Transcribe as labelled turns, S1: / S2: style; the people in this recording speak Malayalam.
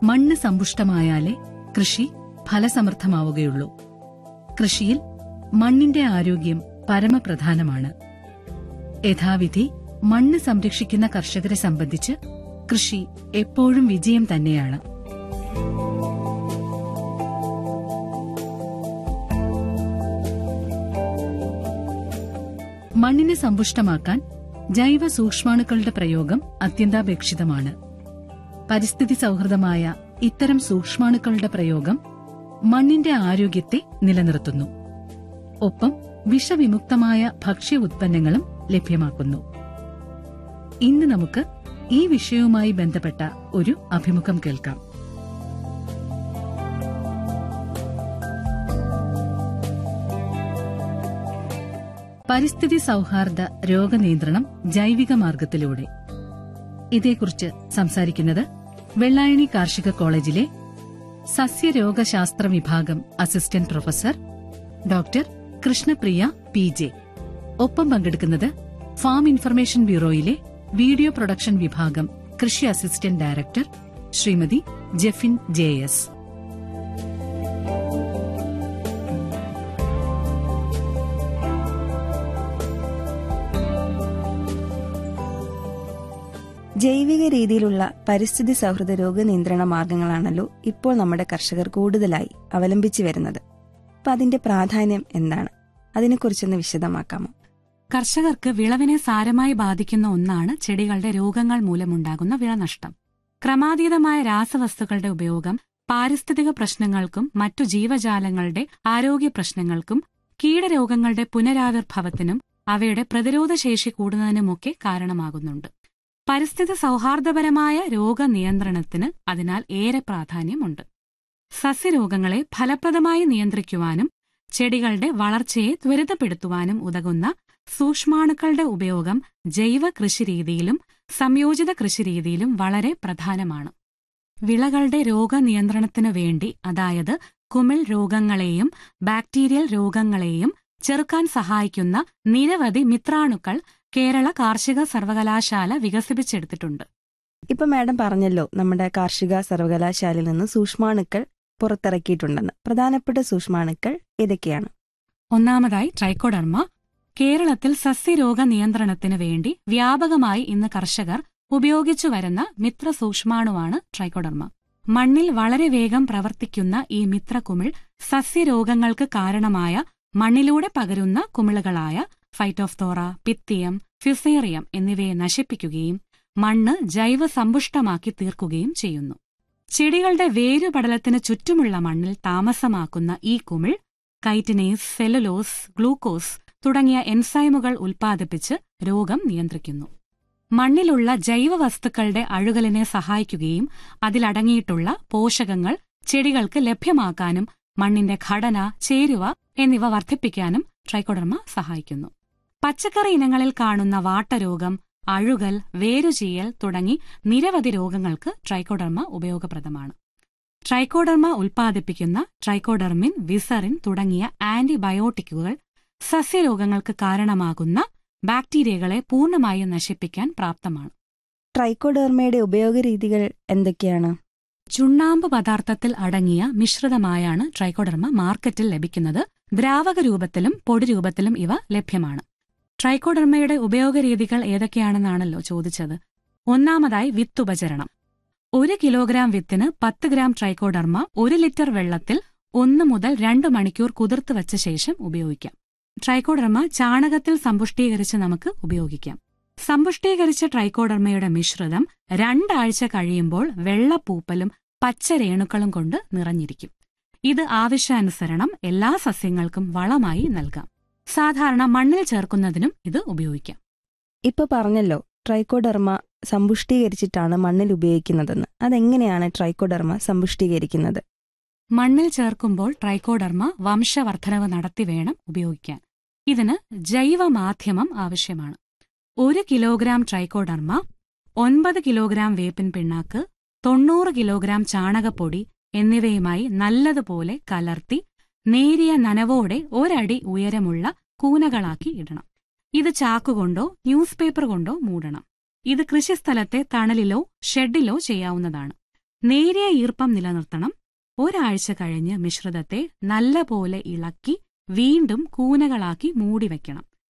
S1: മണ്ണ് സമ്പുഷ്ടമായാലേ കൃഷി ഫലസമൃദ്ധമാവുകയുള്ളൂ കൃഷിയിൽ മണ്ണിന്റെ ആരോഗ്യം പരമപ്രധാനമാണ് യഥാവിധി മണ്ണ് സംരക്ഷിക്കുന്ന കർഷകരെ സംബന്ധിച്ച് കൃഷി എപ്പോഴും വിജയം തന്നെയാണ് മണ്ണിനെ സമ്പുഷ്ടമാക്കാൻ ജൈവ സൂക്ഷ്മാണുക്കളുടെ പ്രയോഗം അത്യന്താപേക്ഷിതമാണ് പരിസ്ഥിതി സൗഹൃദമായ ഇത്തരം സൂക്ഷ്മാണുക്കളുടെ പ്രയോഗം മണ്ണിന്റെ ആരോഗ്യത്തെ നിലനിർത്തുന്നു ഒപ്പം വിഷവിമുക്തമായ ഭക്ഷ്യ ഉത്പന്നങ്ങളും ലഭ്യമാക്കുന്നു ഇന്ന് നമുക്ക് ഈ വിഷയവുമായി ബന്ധപ്പെട്ട ഒരു അഭിമുഖം കേൾക്കാം പരിസ്ഥിതി സൗഹാർദ്ദ രോഗനിയന്ത്രണം ജൈവിക മാർഗത്തിലൂടെ ഇതേക്കുറിച്ച് സംസാരിക്കുന്നത് വെള്ളായണി കാർഷിക കോളേജിലെ സസ്യരോഗശാസ്ത്ര വിഭാഗം assistant professor doctor Krishnapriya P J ഒപ്പം പങ്കെടുക്കുന്നത് ഫാം ഇൻഫർമേഷൻ ബ്യൂറോയിലെ വീഡിയോ പ്രൊഡക്ഷൻ വിഭാഗം കൃഷി assistant director Shrimati Jeffin J S
S2: ജൈവിക രീതിയിലുള്ള പരിസ്ഥിതി സൗഹൃദ രോഗനിയന്ത്രണ മാർഗങ്ങളാണല്ലോ ഇപ്പോൾ നമ്മുടെ കർഷകർ കൂടുതലായി അവലംബിച്ചു വരുന്നത് അപ്പൊ അതിന്റെ പ്രാധാന്യം എന്താണ് അതിനെക്കുറിച്ചൊന്ന് വിശദമാക്കാമോ
S3: കർഷകർക്ക് വിളവിനെ സാരമായി ബാധിക്കുന്ന ഒന്നാണ് ചെടികളുടെ രോഗങ്ങൾ മൂലമുണ്ടാകുന്ന വിളനഷ്ടം ക്രമാതീതമായ രാസവസ്തുക്കളുടെ ഉപയോഗം പാരിസ്ഥിതിക പ്രശ്നങ്ങൾക്കും മറ്റു ജീവജാലങ്ങളുടെ ആരോഗ്യ പ്രശ്നങ്ങൾക്കും കീടരോഗങ്ങളുടെ പുനരാവിർഭവത്തിനും അവയുടെ പ്രതിരോധശേഷി കൂടുന്നതിനുമൊക്കെ കാരണമാകുന്നുണ്ട് പരിസ്ഥിതി സൗഹാർദ്ദപരമായ രോഗനിയന്ത്രണത്തിന് അതിനാൽ ഏറെ പ്രാധാന്യമുണ്ട് സസ്യരോഗങ്ങളെ ഫലപ്രദമായി നിയന്ത്രിക്കുവാനും ചെടികളുടെ വളർച്ചയെ ത്വരിതപ്പെടുത്തുവാനും ഉതകുന്ന സൂക്ഷ്മാണുക്കളുടെ ഉപയോഗം ജൈവ കൃഷിരീതിയിലും സംയോജിത കൃഷിരീതിയിലും വളരെ പ്രധാനമാണ് വിളകളുടെ രോഗനിയന്ത്രണത്തിനു വേണ്ടി അതായത് കുമിൾ രോഗങ്ങളെയും ബാക്ടീരിയൽ രോഗങ്ങളെയും ചെറുക്കാൻ സഹായിക്കുന്ന നിരവധി മിത്രാണുക്കൾ കേരള കാർഷിക സർവകലാശാല വികസിപ്പിച്ചെടുത്തിട്ടുണ്ട്
S2: ഇപ്പൊ മാഡം പറഞ്ഞല്ലോ നമ്മുടെ കാർഷിക സർവകലാശാലയിൽ നിന്ന് സൂക്ഷ്മാണുക്കൾ പുറത്തിറക്കിയിട്ടുണ്ടെന്ന് പ്രധാനപ്പെട്ട സൂക്ഷ്മാണുക്കൾ ഏതൊക്കെയാണ്
S3: ഒന്നാമതായി ട്രൈക്കോഡർമ കേരളത്തിൽ സസ്യരോഗ നിയന്ത്രണത്തിനു വേണ്ടി വ്യാപകമായി ഇന്ന് കർഷകർ ഉപയോഗിച്ചു വരുന്ന മിത്ര സൂക്ഷ്മാണുവാണ് ട്രൈക്കോഡർമ മണ്ണിൽ വളരെ വേഗം പ്രവർത്തിക്കുന്ന ഈ മിത്രകുമിൾ സസ്യരോഗങ്ങൾക്ക് കാരണമായ മണ്ണിലൂടെ പകരുന്ന കുമിളുകളായ ഫൈറ്റോഫ്തോറ പിത്തിയം ഫ്യുസേറിയം എന്നിവയെ നശിപ്പിക്കുകയും മണ്ണ് ജൈവസമ്പുഷ്ടമാക്കി തീർക്കുകയും ചെയ്യുന്നു ചെടികളുടെ വേരുപടലത്തിന് ചുറ്റുമുള്ള മണ്ണിൽ താമസമാക്കുന്ന ഈ കുമിൾ കൈറ്റിനേസ് സെല്ലുലോസ് ഗ്ലൂക്കോസ് തുടങ്ങിയ എൻസൈമുകൾ ഉൽപ്പാദിപ്പിച്ച് രോഗം നിയന്ത്രിക്കുന്നു മണ്ണിലുള്ള ജൈവവസ്തുക്കളുടെ അഴുകലിനെ സഹായിക്കുകയും അതിലടങ്ങിയിട്ടുള്ള പോഷകങ്ങൾ ചെടികൾക്ക് ലഭ്യമാക്കാനും മണ്ണിന്റെ ഘടന ചേരുവ എന്നിവ വർദ്ധിപ്പിക്കാനും ട്രൈക്കോഡർമ സഹായിക്കുന്നു പച്ചക്കറി ഇനങ്ങളിൽ കാണുന്ന വാട്ടരോഗം അഴുകൽ വേരുചീയൽ തുടങ്ങി നിരവധി രോഗങ്ങൾക്ക് ട്രൈക്കോഡർമ ഉപയോഗപ്രദമാണ് ട്രൈക്കോഡർമ ഉൽപ്പാദിപ്പിക്കുന്ന ട്രൈക്കോഡർമിൻ വിസറിൻ തുടങ്ങിയ ആന്റിബയോട്ടിക്കുകൾ സസ്യരോഗങ്ങൾക്ക് കാരണമാകുന്ന ബാക്ടീരിയകളെ പൂർണ്ണമായും നശിപ്പിക്കാൻ പ്രാപ്തമാണ്
S2: ട്രൈക്കോഡെർമയുടെ ഉപയോഗരീതികൾ എന്തൊക്കെയാണ്
S3: ചുണ്ണാമ്പ് പദാർത്ഥത്തിൽ അടങ്ങിയ മിശ്രിതമായാണ് ട്രൈക്കോഡർമ മാർക്കറ്റിൽ ലഭിക്കുന്നത് ദ്രാവക രൂപത്തിലും പൊടി രൂപത്തിലും ഇവ ലഭ്യമാണ് ട്രൈക്കോഡർമയുടെ ഉപയോഗരീതികൾ ഏതൊക്കെയാണെന്നാണല്ലോ ചോദിച്ചത് ഒന്നാമതായി വിത്തുപചരണം ഒരു കിലോഗ്രാം വിത്തിന് പത്ത് ഗ്രാം ട്രൈക്കോഡർമ ഒരു ലിറ്റർ വെള്ളത്തിൽ ഒന്ന് മുതൽ രണ്ട് മണിക്കൂർ കുതിർത്ത് വച്ച ശേഷം ഉപയോഗിക്കാം ട്രൈക്കോഡർമ ചാണകത്തിൽ സമ്പുഷ്ടീകരിച്ച് നമുക്ക് ഉപയോഗിക്കാം സമ്പുഷ്ടീകരിച്ച ട്രൈക്കോഡർമയുടെ മിശ്രിതം രണ്ടാഴ്ച കഴിയുമ്പോൾ വെള്ളപ്പൂപ്പലും പച്ച രേണുക്കളും കൊണ്ട് നിറഞ്ഞിരിക്കും ഇത് ആവശ്യാനുസരണം എല്ലാ സസ്യങ്ങൾക്കും വളമായി നൽകാം സാധാരണ മണ്ണിൽ ചേർക്കുന്നതിനും ഇത് ഉപയോഗിക്കാം
S2: ഇപ്പൊ പറഞ്ഞല്ലോ ട്രൈക്കോഡെർമ സമ്പുഷ്ടീകരിച്ചിട്ടാണ് മണ്ണിൽ ഉപയോഗിക്കുന്നതെന്ന് അതെങ്ങനെയാണ് ട്രൈക്കോഡെർമ സമ്പുഷ്ടീകരിക്കുന്നത്
S3: മണ്ണിൽ ചേർക്കുമ്പോൾ ട്രൈക്കോഡർമ വംശവർദ്ധനവ് നടത്തി വേണം ഉപയോഗിക്കാൻ ഇതിന് ജൈവമാധ്യമം ആവശ്യമാണ് ഒരു കിലോഗ്രാം ട്രൈക്കോഡർമ ഒൻപത് കിലോഗ്രാം വേപ്പിൻ പിണ്ണാക്ക് തൊണ്ണൂറ് കിലോഗ്രാം ചാണകപ്പൊടി എന്നിവയുമായി നല്ലതുപോലെ കലർത്തി നേരിയ നനവോടെ ഒരടി ഉയരമുള്ള കൂനകളാക്കി ഇടണം ഇത് ചാക്കുകൊണ്ടോ ന്യൂസ് പേപ്പർ കൊണ്ടോ മൂടണം ഇത് കൃഷിസ്ഥലത്തെ തണലിലോ ഷെഡിലോ ചെയ്യാവുന്നതാണ് നേരിയ ഈർപ്പം നിലനിർത്തണം ഒരാഴ്ച കഴിഞ്ഞ് മിശ്രിതത്തെ നല്ലപോലെ ഇളക്കി വീണ്ടും കൂനകളാക്കി മൂടിവെക്കണം